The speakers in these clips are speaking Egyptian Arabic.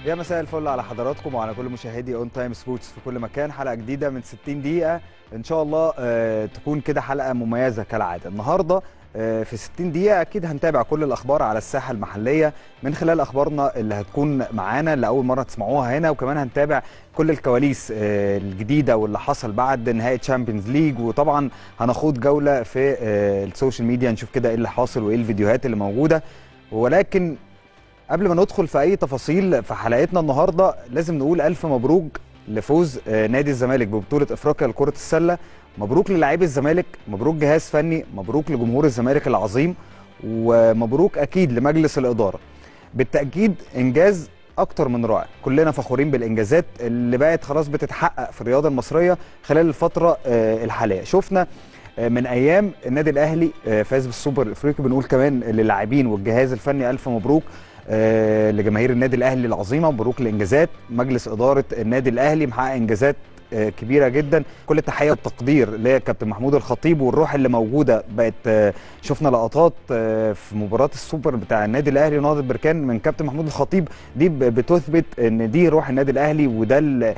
يا مساء الفل على حضراتكم وعلى كل مشاهدي اون تايم سبورتس في كل مكان حلقه جديده من 60 دقيقه ان شاء الله آه، تكون كده حلقه مميزه كالعاده النهارده آه، في 60 دقيقه اكيد هنتابع كل الاخبار على الساحه المحليه من خلال اخبارنا اللي هتكون معانا لاول مره تسمعوها هنا وكمان هنتابع كل الكواليس آه، الجديده واللي حصل بعد نهائي تشامبيونز ليج وطبعا هنخوض جوله في آه، السوشيال ميديا نشوف كده ايه اللي حاصل وايه الفيديوهات اللي موجوده ولكن قبل ما ندخل في اي تفاصيل في حلقتنا النهارده لازم نقول الف مبروك لفوز آه، نادي الزمالك ببطوله افريقيا لكره السله مبروك للاعبي الزمالك مبروك جهاز فني مبروك لجمهور الزمالك العظيم ومبروك اكيد لمجلس الاداره بالتاكيد انجاز اكتر من رائع كلنا فخورين بالانجازات اللي بقت خلاص بتتحقق في الرياضه المصريه خلال الفتره آه، الحاليه شفنا آه، من ايام النادي الاهلي آه، فاز بالسوبر الافريقي بنقول كمان للاعبين والجهاز الفني الف مبروك آه، لجماهير النادي الاهلي العظيمه مبروك لانجازات مجلس اداره النادي الاهلي محقق انجازات آه، كبيره جدا كل التحيه والتقدير لكابتن محمود الخطيب والروح اللي موجوده بقت آه، شفنا لقطات آه، في مباراه السوبر بتاع النادي الاهلي ونهضه بركان من كابتن محمود الخطيب دي ب- بتثبت ان دي روح النادي الاهلي وده ال-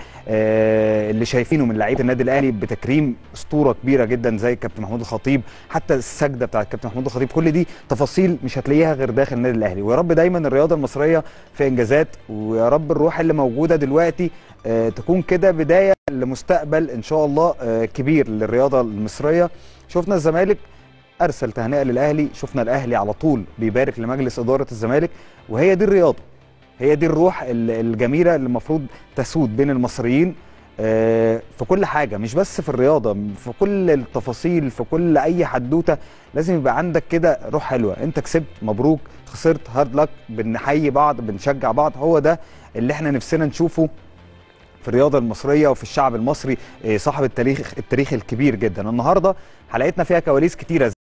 آه، اللي شايفينه من لعيبه النادي الاهلي بتكريم اسطوره كبيره جدا زي كابتن محمود الخطيب حتى السجده بتاعت كابتن محمود الخطيب كل دي تفاصيل مش هتلاقيها غير داخل النادي الاهلي ويا رب دايما الرياضه المصريه في انجازات ويا رب الروح اللي موجوده دلوقتي آه، تكون كده بدايه لمستقبل ان شاء الله آه، كبير للرياضه المصريه شفنا الزمالك ارسل تهنئه للاهلي شفنا الاهلي على طول بيبارك لمجلس اداره الزمالك وهي دي الرياضه هي دي الروح ال- الجميله اللي المفروض تسود بين المصريين آه، في كل حاجه مش بس في الرياضه في كل التفاصيل في كل اي حدوته لازم يبقى عندك كده روح حلوه انت كسبت مبروك خسرت هارد لك بنحيي بعض بنشجع بعض هو ده اللي احنا نفسنا نشوفه في الرياضه المصريه وفي الشعب المصري آه، صاحب التاريخ التاريخ الكبير جدا النهارده حلقتنا فيها كواليس كتيره